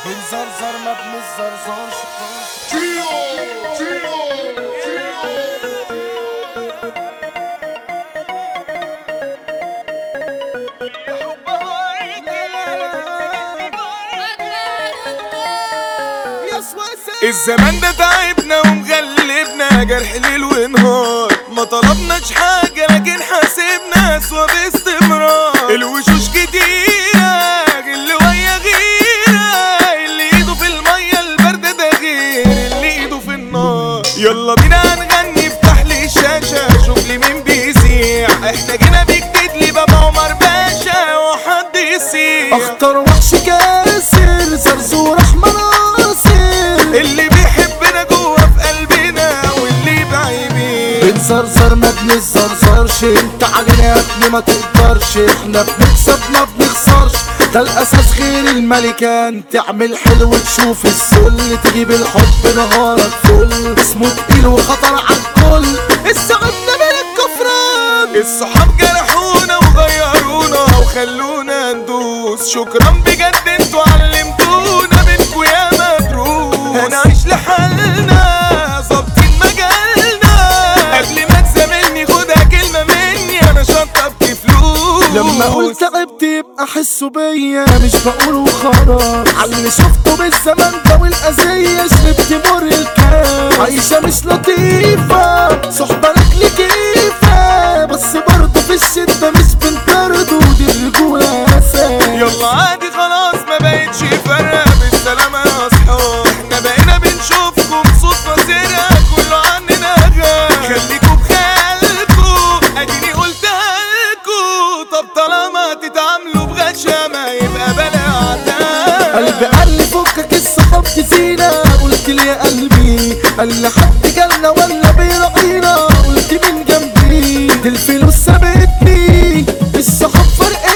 بنزرزر ما بنزرزرش الزمان ده تعبنا ومغلبنا جرح ليل ونهار ما طلبناش حاجة لكن حاسبنا اسوا باستمرار الوشوش كتيرة اللي ويا غيرة اللي ايده في المية الباردة ده غير اللي ايده في النار يلا بينا هنغني افتح لي الشاشة شوف لي مين بيسيع احنا جينا بجديد لي بابا عمر باشا وحد يسيع اخطر وحش كاسر زرزور احمر ناصر اللي بيحبنا جوه في قلبنا واللي بعيبين بنزرزر ما بنزرزرش انت علينا يا ابني ما تقدرش احنا بنكسب ما بنخسرش ده الاساس غير الملكان تعمل حلو تشوف الذل تجيب الحب نهارك فل اسمه تقيل وخطر على الكل السعادة من الكفران الصحاب جرحونا وغيرونا وخلونا ندوس شكرا بجد انتوا علمتونا منكوا يا مدروس هنعيش لحالنا ظابطين مجالنا قبل ما تزاملني خدها كلمة مني انا شطبت فلوس لما قلت تعبت يبقى حسوا بيا مش بقول وخلاص على اللي شفته بالزمن ده والاذية شربت مر الكاس عايشة مش لطيفة صحبة لك كيفة بس برضه في الشدة مش بنطرد ودي الرجولة اساس يلا عادي خلاص ما بقتش فارقة بالسلامة يا اصحاب احنا بقينا بنشوفكم صدفة سرقة كله عننا غاب خليكوا بخيالكوا اديني قلتها لكوا طب طالما تتعاملوا بغشامة يبقى بلا عتاب قلبي قال لي فكك الصحاب تزينا قلت لي يا قلبي قال لي حد جالنا ولا بيراعينا قلت من جنبي دي الفلوس سابتني الصحاب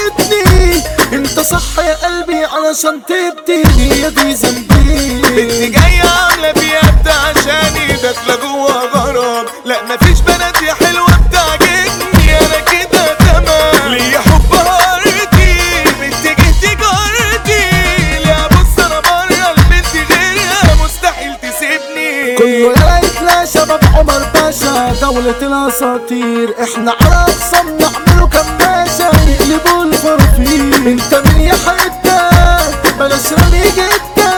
فرقتني انت صح يا قلبي علشان تبتدي هي دي بنت ذنبي جاية عاملة فيها بتاع عشاني داخلة جوه غرام لا مفيش بنات يا حلوة بتعجبني انا كده تمام ليا حب هارتي بنت جهتي جارتي لا بص انا بره البنت غيرها مستحيل تسيبني كله يلا يتلاشى باب عمر باشا دولة الاساطير احنا على اقسام نعمله كماشة نقلبوا الفرافير انت من يا حتة بلاش رمي جدا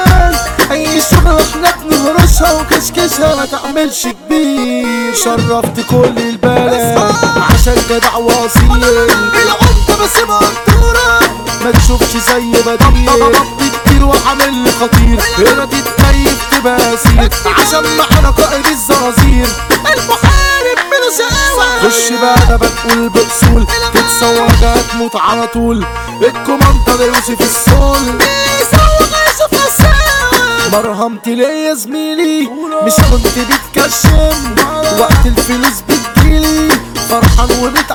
اي شغل احنا بنهرشها وكشكشها ما تعملش كبير شرفت كل البلد عشان جدع واصيل العمدة بس مقدورة ما تشوفش زي بديل ضبط كتير وعامل لي خطير هنا تتكيف تبقى اسير عشان معانا قائد الزرازير المحارب من شقاوة خش بقى ده بتقول باصول تتصور ده هتموت على طول الكوماندر يوسف السول بيسوق يوسف السول مرهمتي ليه يا زميلي مش كنت بتكشم وقت الفلوس بتجيلي فرحان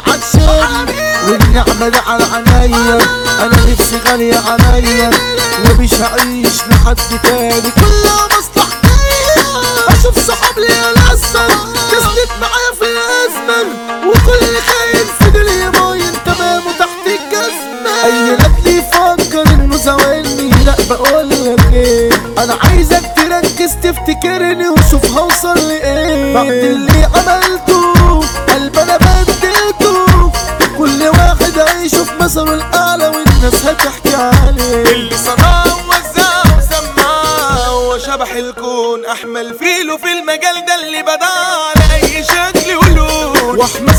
ومتعشم والنعمة دي على عينيا انا نفسي غالية عليا ومش هعيش لحد تاني كلها مصلحتي اشوف صحاب ليا الاسد كسلت معايا في الازمة وكل خاين في دنيا باين تمام وتحت الجزمة اي لك يفكر انه زوالني لا بقول لك ايه انا عايزك تركز تفتكرني وشوف هوصل لايه بعد اللي عملته قلب انا بدلته كل واحد هيشوف مثله الاعلى والناس هتحكي عليه اللي صنعه ووزعه وسمعه هو شبح الكون احمل فيله في المجال ده اللي بدع على اي شكل ولون واحمد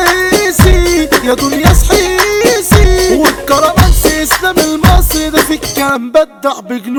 السويسي يا دنيا صحيسي والكرمانسي اسلام المصري ده في الكلام بدع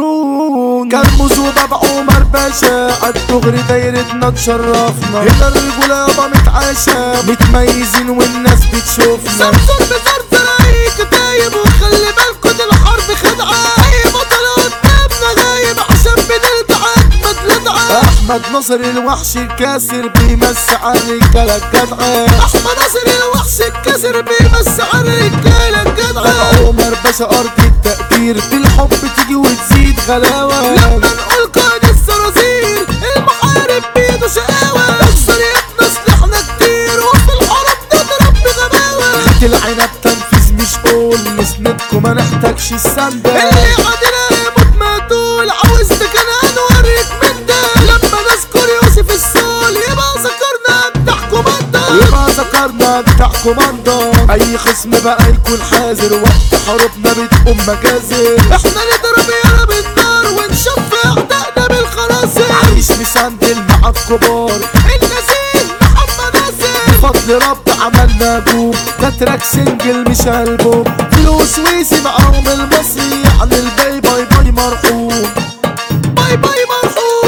بجنون كرموز وبابا عمر باشا عالدغري دايرتنا تشرفنا هنا الرجولة يابا متعاشى متميزين والناس بتشوفنا سمسون بزرزر اي كتايب وخلي بالكوا دي الحرب خدعة اي بطل قدامنا غايب عشان بنلدع اجمد لدعة احمد ناصر الوحش الكاسر بيمس على الرجالة الجدعة احمد ناصر الوحش الكاسر بيمس على الرجالة الجدعة عمر باشا ارض التقدير بالحب تيجي وتزيد غلاوة لما نقول قائد الصراصير المحارب بيده شقاوة اكسر يدنا سلاحنا كتير وفي الحرب نضرب بغباوة خد العنب تنفيذ مش قول نسندكم ما نحتاجش السندة اللي عادنا يموت ما تقول شعارنا بتاع كوماندر اي خصم بقى يكون حذر وقت حروبنا بتقوم مجازر احنا نضرب يالا بالنار ونشوف اعدائنا بالخناصر عايش مسندل مع الكبار النزيل محمد ناصر بفضل رب عملنا بوم ده تراك سنجل مش البوم فلوس ويسي معاهم المصري يعني الباي باي باي مرحوم باي باي مرحوم